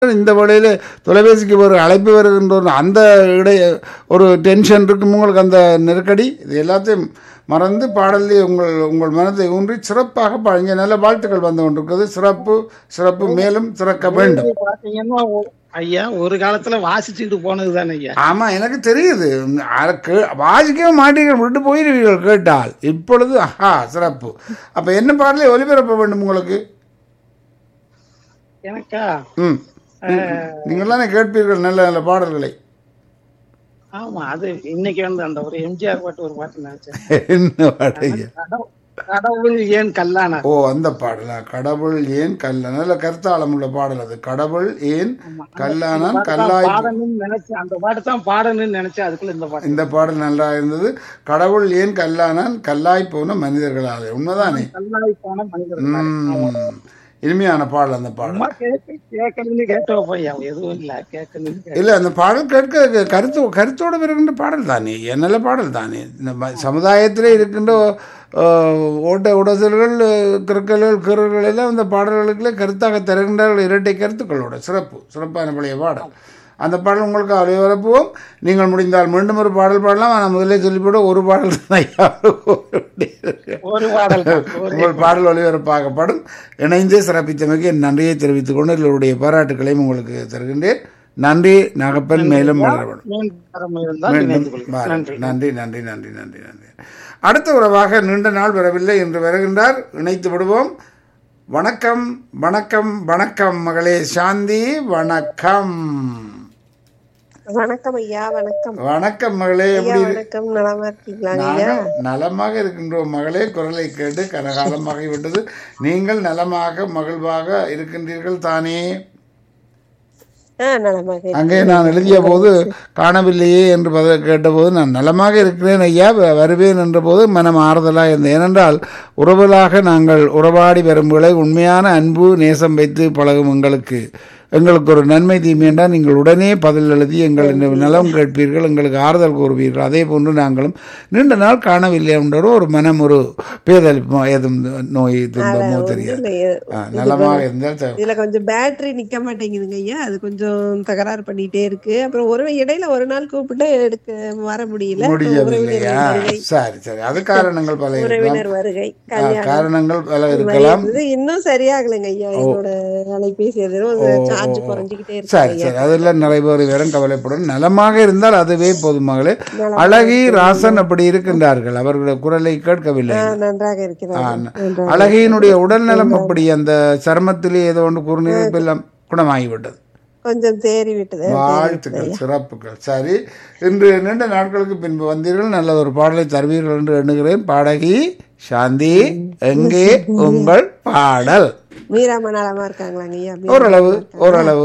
இந்த வேளையில் தொலைபேசிக்கு ஒரு அழைப்பு வருகின்ற ஒரு அந்த இடைய ஒரு டென்ஷன் இருக்கும் உங்களுக்கு அந்த நெருக்கடி இது எல்லாத்தையும் மறந்து பாடலே உங்கள் உங்கள் மனதை ஊன்றி சிறப்பாக பாருங்க நல்ல வாழ்த்துக்கள் வந்து கொண்டிருக்கிறது சிறப்பு சிறப்பு மேலும் சிறக்க வேண்டும் பாத்தீங்கன்னா ஒ- ஐயா ஒரு காலத்துல வாசிச்சுட்டு போனது தானே ஐயா ஆமா எனக்கு தெரியுது அர- கே- வாசிக்கவே மாட்டீர்கள் விட்டு போயிருவீர்கள் கேட்டால் இப்பொழுது ஆஹா சிறப்பு அப்ப என்ன பாடலை ஒலிபரப்ப வேண்டும் உங்களுக்கு எனக்கா ம் நீங்களாம் கேட்பீர்கள் நல்ல நல்ல பாடல்களை ஆமா அது இன்னைக்கு வந்து அந்த ஒரு எம்ஜிஆர் பாட்டு ஒரு பாட்டு நினைச்சேன் என்ன பாடுங்க கடவு- கடவுள் ஏன் கல்லானா ஓ அந்த பாடலா கடவுள் ஏன் கல்ல நல்ல கருத்தாளம் உள்ள பாடல் அது கடவுள் ஏன் கல்லானான் கல்லாய் பாடணும்னு நினைச்சேன் அந்த பாட்டு தான் பாடணும்னு நினைச்சேன் அதுக்குள்ள இந்த பாட்டு இந்த பாடல் நல்லா இருந்தது கடவுள் ஏன் கல்லானான் கல்லாய் போன மனிதர்களாலே உண்மைதானே கல்லாய் போன மனிதர் ம் இனிமையான பாடல் அந்த பாடல் சும்மா கேட்க கேட்கணும்னு கேட்ட ஐயா எதுவும் இல்ல கேட்கணும்னு கேட்டேன். இல்ல அந்த பாடல் கேட்க கருத்து கருத்தோடு வருகின்ற பாடல் தானே என் நல்ல பாடல் தானே நம்ம சமுதாயத்திலே இருக்கின்ற அஹ், ஓட்ட உடசல்கள் கிறுக்கல்கள் கீறல்கள் எல்லாம் இந்த பாடல்களுக்குள்ளே கருத்தாக தருகின்றார்கள் இரட்டை கருத்துக்களோட சிறப்பு சிறப்பான பழைய பாடல் அந்த பாடல் உங்களுக்கு ஒளிபரப்புவோம் நீங்கள் முடிந்தால் மீண்டும் ஒரு பாடல் பாடலாம் ஆனால் முதல்ல சொல்லிவிட ஒரு பாடல் தான் ஐயா ஒரு பாடல் தான். ஒரு- உங்கள் பாடல் ஒளிபரப்பாகப்படும் இணைந்து சிறப்பித்தமைக்கு என் நன்றியை தெரிவித்துக் கொண்டு எங்களுடைய பாராட்டுகளையும் உங்களுக்கு தருகின்றேன் நன்றி நாகப்பன் மேலும் வளரப்படும் மீண்டும் தரம் இருந்தால் இணைந்து கொள்கிறேன். நன்றி நன்றி நன்றி நன்றி நன்றி நன்றி அடுத்த உறவாக நீண்ட நாள் வரவில்லை என்று வருகின்றார் இணைத்து விடுவோம் வணக்கம் வணக்கம் வணக்கம் மகளே சாந்தி வணக்கம் வணக்கம் ஐயா வணக்கம் வணக்கம் மகளே ஐயா எப்படி வணக்கம் நலமா இருக்கீங்களா ஐயா நாங்கள் நலமாக இருக்கின்றோம் மகளே குரலை கேட்டு கனகாலமாகிவிட்டது நீங்கள் நலமாக மகிழ்வாக இருக்கின்றீர்கள் தானே ஆ நலமாக இருக்கேன். அங்கே நான் எழுதிய போது காணவில்லையே என்று பத கேட்டபோது நான் நலமாக இருக்கிறேன் ஐயா வ- வருவேன் என்ற போது மனம் ஆறுதலாக இருந்தது ஏனென்றால் உறவுகளாக நாங்கள் உறவாடி வரும் வேளை உண்மையான அன்பு நேசம் வைத்து பழகும் எங்களுக்கு எங்களுக்கு ஒரு நன்மை தீமை என்றால் நீங்கள் உடனே பதில் எழுதி எங்கள் நலம் கேட்பீர்கள் எங்களுக்கு ஆறுதல் கூறுவீர்கள் அதே போன்று நாங்களும் நீண்ட நாள் காணவில்லை என்ற ஒரு மனம் ஒரு பேதளிப்பு ஏதும் நோய் துன்பமோ தெரியாது இல்ல, ஆ, நலமாக இருந்தால் த- இதுல கொஞ்சம் பேட்டரி நிக்க மாட்டேங்குதுங்க ஐயா அது கொஞ்சம் தகராறு பண்ணிட்டே இருக்கு அப்புறம் ஒரு இடையில ஒரு நாள் கூப்பிட்டு எடுக்க வர முடியல அப்புறம் முடியவில்லையா உறவினர் வருகை சரி சரி அது காரணங்கள் பல இருக்கலாம் உறவினர் வருகை ஆ, கல்யாணம் காரணங்கள் பல இந்த மாதிரி இருக்கலாம் இருந்தது. இன்னும் சரியாகலைங்க ஐயா என்னோட அலைபேசி எதுவும் சார்ஜ் குறைஞ்சிக்கிட்டே இருக்கு சரி சரி அதெல்லாம் நிறைவேறி வரும் கவலைப்படும் நலமாக இருந்தால் அதுவே போதுமாகலே அழகி ராசன் அப்படி இருக்கின்றார்கள் அவர்களுடைய குரலை கேட்கவில்லை ஆ, நன்றாக இருக்கிறார் நன்றாக. அழகியினுடைய உடல்நலம் அப்படி அந்த சருமத்திலே ஏதோ ஒன்று குறுநீர் எல்லாம் குணமாகிவிட்டது கொஞ்சம் தேறி விட்டது வாழ்த்துக்கள் சிறப்புகள் சரி இன்று நீண்ட நாட்களுக்கு பின்பு வந்தீர்கள் நல்ல ஒரு பாடலை தருவீர்கள் என்று எண்ணுகிறேன் பாடகி சாந்தி எங்கே உங்கள் பாடல் மீராம நலமா இருக்காங்களாங்க ஐயா ஓரளவு ஓரளவு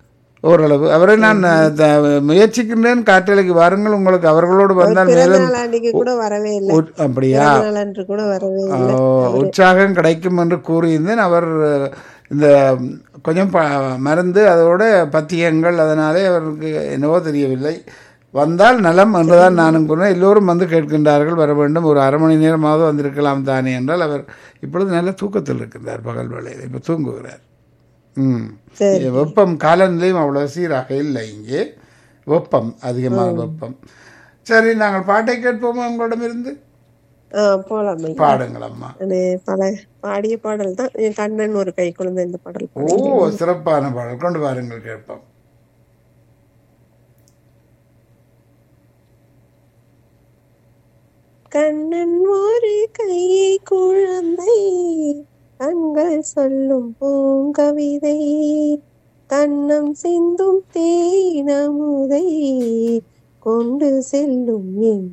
ஓரளவு அவரை நான் அஹ், த- முயற்சிக்கின்றேன் காற்றலைக்கு வாருங்கள் உங்களுக்கு அவர்களோடு வந்தால் பிறந்த மேலும் நாள் அன்னைக்கு கூட வரவே இல்லை உற்- அப்படியா பிறந்த நாள் அன்று கூட வரவே இல்லை ஆஹ், உற்சாகம் கிடைக்கும் என்று கூறியிருந்தேன் அவர் அஹ், இந்த கொஞ்சம் ப மருந்து அதோட பத்தியங்கள் அதனாலே அவருக்கு என்னவோ தெரியவில்லை வந்தால் நலம் என்றுதான் நானும் கூறினேன் எல்லோரும் வந்து கேட்கின்றார்கள் வர வேண்டும் ஒரு அரை மணி நேரமாவது வந்திருக்கலாம் தானே என்றால் அவர் இப்பொழுது நல்ல தூக்கத்தில் இருக்கின்றார் பகல் வேளையில் இப்போ தூங்குகிறார் ம் சரி. வெப்பம் காலநிலையும் அவ்வளவு சீராக இல்லை இங்கே வெப்பம் அதிகமான வெப்பம் சரி நாங்கள் பாட்டை கேட்போமா உங்களிடமிருந்து ஆ, போலாம் ஐயா. பாடுங்கள் அம்மா அது பல பாடிய பாடல் தான் என் கண்ணன் ஒரு கை குழந்தை இந்த பாடல் ஓ பாடி சிறப்பான பாடல் கொண்டு வாருங்கள் கேட்போம் கண்ணன் ஒரு கையை குழந்தை கண்கள் சொல்லும் பூங்கவிதை கண்ணம் சிந்தும் தேனமுதை கொண்டு செல்லும் என்